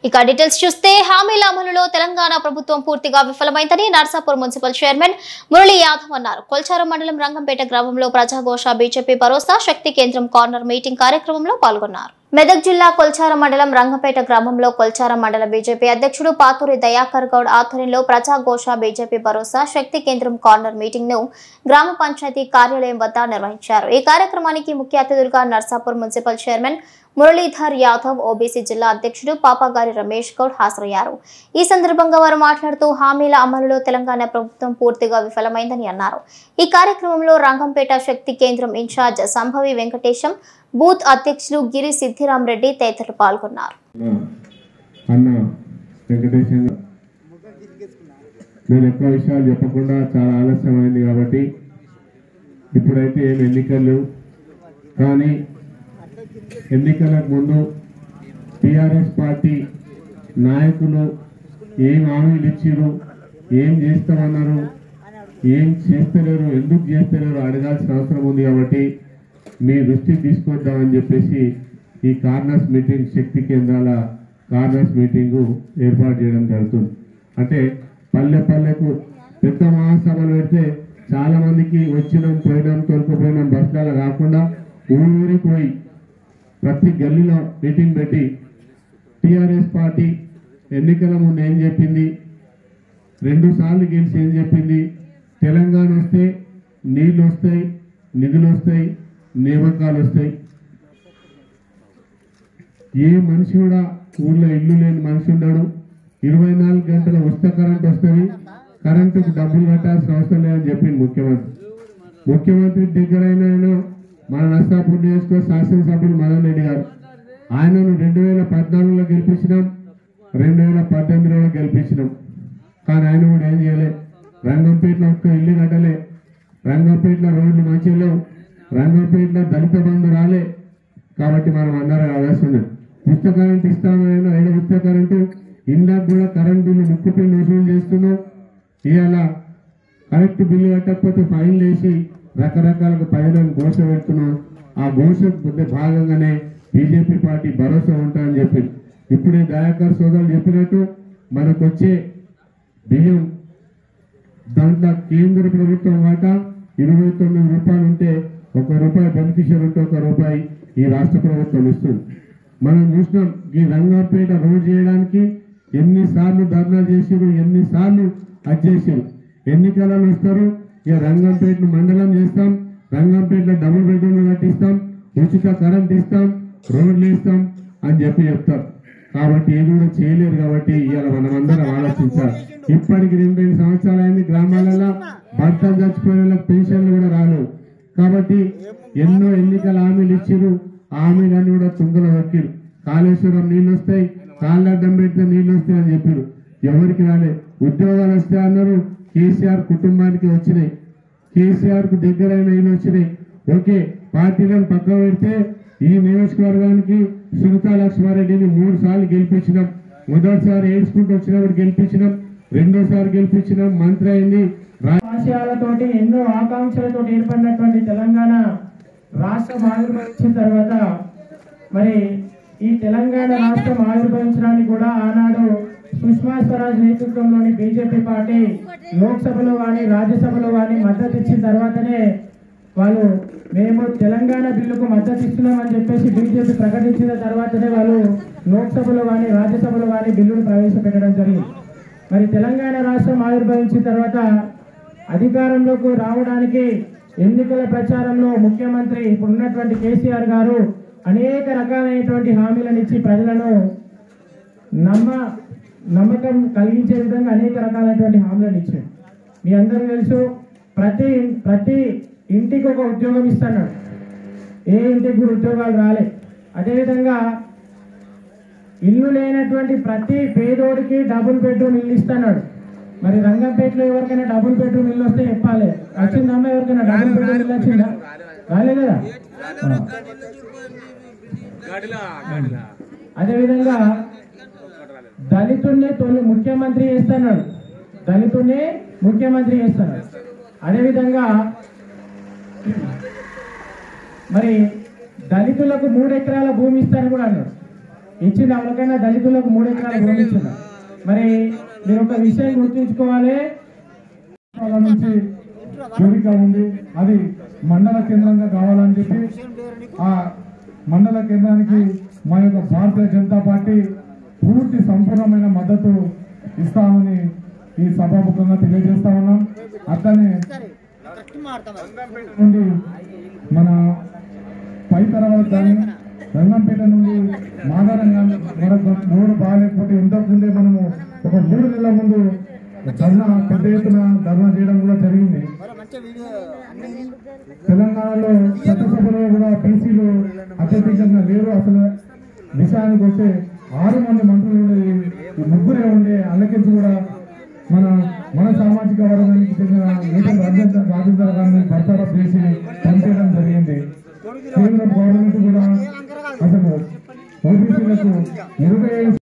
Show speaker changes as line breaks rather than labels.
ఇక డీటెయిల్స్ చూస్తే హామీల అమలులో తెలంగాణ ప్రభుత్వం పూర్తిగా విఫలమైందని నర్సాపూర్ మున్సిపల్ చైర్మన్ మురళీ యాదవ్ అన్నారు కొల్చారం మండలం రంగంపేట గ్రామంలో ప్రజాఘోష బీజేపీ భరోసా శక్తి కేంద్రం కార్నర్ మీటింగ్ కార్యక్రమంలో పాల్గొన్నారు మెదక్ జిల్లా కొల్చారం మండలం రంగంపేట గ్రామంలో కొల్చారం మండల బీజేపీ అధ్యక్షుడు పాతూరి దయాకర్ గౌడ్ ఆధ్వర్యంలో ప్రజాఘోష బీజేపీ భరోసా శక్తి కేంద్రం కార్నర్ మీటింగ్ ను గ్రామ పంచాయతీ కార్యాలయం వద్ద నిర్వహించారు ఈ కార్యక్రమానికి ముఖ్య అతిథులుగా Narsapur municipal chairman Muralidhar Yadav OBC జిల్లా అధ్యక్షుడు పాపాగారి రమేష్ గౌడ్ హాజరయ్యారు ఈ సందర్భంగా వారు మాట్లాడుతూ హామీల అమలులో తెలంగాణ ప్రభుత్వం పూర్తిగా విఫలమైందని అన్నారు ఈ కార్యక్రమంలో రంగంపేట శక్తి కేంద్రం ఇన్ఛార్జ్ సంభవి వెంకటేశం బూత్ అధ్యక్షులు గిరి సిద్ధిరాం రెడ్డి తదితరులు పాల్గొన్నారు
అన్న వెంకటేశం నేను ఎక్కువ విషయాలు చెప్పకుండా చాలా ఆలస్యమైంది కాబట్టి ఇప్పుడైతే ఏం ఎన్నికలు లేవు కానీ ఎన్నికలకు ముందు టిఆర్ఎస్ పార్టీ నాయకులు ఏం హామీలు ఇచ్చిరు ఏం చేస్తామన్నారు ఏం చేస్తలేరు ఎందుకు చేస్తలేరు అడగాల్సిన అవసరం ఉంది కాబట్టి మీ దృష్టికి తీసుకొద్దామని చెప్పేసి ఈ కార్నర్స్ మీటింగ్ శక్తి కేంద్రాల కార్నర్స్ మీటింగు ఏర్పాటు చేయడం జరుగుతుంది అంటే పల్లె పల్లెకు పెద్ద మహాసభలు పెడితే చాలా మందికి వచ్చినాం పోయినాం తోలుకుపోయినాం బస్సులలో కాకుండా ఊరికి పోయి ప్రతి గల్లీలో మీటింగ్ పెట్టి టిఆర్ఎస్ పార్టీ ఎన్నికల ముందు ఏం చెప్పింది రెండు సార్లు గెలిచి ఏం చెప్పింది తెలంగాణ వస్తే నీళ్ళు వస్తాయి నిధులు వస్తాయి నియామకాలు వస్తాయి ఏ మనిషి కూడా ఊళ్ళో ఇల్లు లేని మనిషి ఉండడు ఇరవై నాలుగు గంటల ఉచిత కరెంట్ వస్తుంది కరెంటుకు డబ్బులు కట్టాల్సిన అవసరం లేదని చెప్పింది ముఖ్యమంత్రి ముఖ్యమంత్రి దగ్గరైన ఆయన మన నర్సాపూర్ నియోజకవర్గ శాసనసభ్యులు మదన్ రెడ్డి గారు ఆయనను రెండు వేల పద్నాలుగులో గెలిపించినాం రెండు వేల పద్దెనిమిదిలో గెలిపించినాం కానీ ఆయన కూడా ఏం చేయలే రంగంపేటలో ఒక్క ఇల్లు కట్టలే రంగంపేటలో రోడ్లు మంచిగా లేవు రంగంపేటలో దళిత బంధు రాలే కాబట్టి మనం అందరం ఆలోచన ఉచిత కరెంట్ ఇస్తాను ఆయన ఆయన ఉచిత కరెంటు ఇందాక కూడా కరెంట్ బిల్లు ముక్కు పిల్లి వసూలు చేస్తున్నాం ఇవాళ కరెక్ట్ బిల్లు కట్టకపోతే ఫైన్ వేసి రకరకాలుగా ప్రజలను ఘోష పెడుతున్నాం ఆ ఘోష భాగంగానే బీజేపీ పార్టీ భరోసా ఉంటాయని చెప్పి ఇప్పుడే దయాకర్ సోదరులు చెప్పినట్టు మనకు వచ్చే బియ్యం దాంట్లో కేంద్ర ప్రభుత్వం వాటా ఇరవై తొమ్మిది రూపాయలు ఉంటే ఒక రూపాయి బెనిఫిషియర్ ఉంటే ఒక రూపాయి ఈ రాష్ట్ర ప్రభుత్వం ఇస్తుంది మనం చూసినాం ఈ రంగంపేట రోడ్ చేయడానికి ఎన్నిసార్లు ధర్నా చేసారు ఎన్నిసార్లు అది చేసారు ఎన్నికలలో వస్తారు ఇక రంగంపేటను మండలం చేస్తాం రంగంపేటలో డబుల్ బెడ్రూమ్లు కట్టిస్తాం ఉచిత కరెంట్ ఇస్తాం రోడ్లు ఇస్తాం అని చెప్పి చెప్తారు కాబట్టి ఏది కూడా చేయలేరు కాబట్టి ఇవాళ మనం అందరం ఆలోచించాలి ఇప్పటికి రెండు రెండు సంవత్సరాలు అయింది గ్రామాలలో భర్తలు చచ్చిపోయిన వాళ్ళకి పెన్షన్లు కూడా రాలేవు కాబట్టి ఎన్నో ఎన్నికల హామీలు ఇచ్చిరు ఆ హామీలన్నీ కూడా తుంగలో వక్కిరు కాళేశ్వరం నీళ్ళు వస్తాయి కాళ్ళడ్డం పెడితే నీళ్ళు వస్తాయి అని చెప్పారు ఎవరికి రాలే ఉద్యోగాలు వస్తాయి అన్నారు కేసీఆర్ కుటుంబానికి వచ్చినాయి కేసీఆర్ కు దగ్గరైన ఈయన వచ్చినాయి ఓకే పార్టీలను పక్క పెడితే ఈ నియోజకవర్గానికి సునీతా లక్ష్మారెడ్డిని మూడు సార్లు గెలిపించినాం మొదటిసారి ఏడ్చుకుంటూ వచ్చినప్పుడు గెలిపించినాం రెండోసారి గెలిపించినాం మంత్రి అయింది రా-
ఆశయాలతోటి ఎన్నో ఆకాంక్షలతోటి ఏర్పడినటువంటి తెలంగాణ రాష్ట్రం ఆవిర్భవించిన తర్వాత మరి ఈ తెలంగాణ రాష్ట్రం ఆవిర్భవించడానికి కూడా ఆనాడు సుష్మా స్వరాజ్ నేతృత్వంలోని బీజేపీ పార్టీ లోక్సభలో కానీ రాజ్యసభలో కానీ మద్దతు ఇచ్చిన తర్వాతనే వాళ్ళు మేము తెలంగాణ బిల్లుకు మద్దతు ఇస్తున్నామని చెప్పేసి బీజేపీ ప్రకటించిన తర్వాతనే వాళ్ళు లోక్సభలో కానీ రాజ్యసభలో కానీ బిల్లును ప్రవేశపెట్టడం జరిగింది మరి తెలంగాణ రాష్ట్రం ఆవిర్భవించిన తర్వాత అధికారంలోకి రావడానికి ఎన్నికల ప్రచారంలో ముఖ్యమంత్రి ఇప్పుడు ఉన్నటువంటి కేసీఆర్ గారు అనేక రకాలైనటువంటి హామీలను ఇచ్చి ప్రజలను నమ్మ నమ్మకం కలిగించే విధంగా అనేక రకాలైనటువంటి హామీలను ఇచ్చాడు మీ అందరూ తెలుసు ప్రతి ప్రతి ఇంటికి ఒక ఉద్యోగం ఇస్తున్నాడు ఏ ఇంటికి కూడా ఉద్యోగాలు రాలే అదేవిధంగా ఇల్లు లేనటువంటి ప్రతి పేదోడికి డబుల్ బెడ్రూమ్ ఇల్లు ఇస్తున్నాడు మరి రంగంపేటలో ఎవరికైనా డబుల్ బెడ్రూమ్ ఇల్లు వస్తే చెప్పాలి వచ్చిందమ్మా ఎవరికైనా డబుల్ బెడ్రూమ్ ఇల్లు వచ్చిందా రాలే కదా అదేవిధంగా దళితుడిని తొలి ముఖ్యమంత్రి చేస్తున్నాడు దళితుడిని ముఖ్యమంత్రి చేస్తున్నాడు అదేవిధంగా మరి దళితులకు మూడు ఎకరాల భూమి ఇస్తారని కూడా అన్నాడు ఇచ్చింది ఎవరికైనా దళితులకు మూడు ఎకరాలు భూమి ఇచ్చింది మరి మీరు ఒక విషయం గుర్తుంచుకోవాలి
వాళ్ళ నుంచి కోరిక ఉంది అది మండల కేంద్రంగా కావాలని చెప్పి ఆ మండల కేంద్రానికి మా యొక్క భారతీయ జనతా పార్టీ పూర్తి సంపూర్ణమైన మద్దతు ఇస్తామని ఈ సభాముఖంగా తెలియజేస్తా ఉన్నాం అట్లనే నుండి మన పై తర్వాత కానీ రంగంపేట నుండి మాదారం కానీ మరొక రోడ్డు బాగాలేకపోతే ఇంతకు ముందే మనము ఒక మూడు నెలల ముందు ధర్నా పెద్ద ఎత్తున ధర్నా చేయడం కూడా జరిగింది తెలంగాణలో చట్టసభలో కూడా బీసీలు అత్యధికంగా లేరు అసలు విషయానికి వస్తే ఆరు మంది మంత్రులు ఉండేది ఈ ముగ్గురే ఉండే అల్లకించి కూడా మన మన సామాజిక వర్గానికి చెందిన నేతలు రాజేంద్ర రాజేంద్ర గారిని బర్తరఫ్ చేసి పనిచేయడం జరిగింది కేంద్ర గవర్నమెంట్ కూడా అసలు ఓబీసీలకు ఇరవై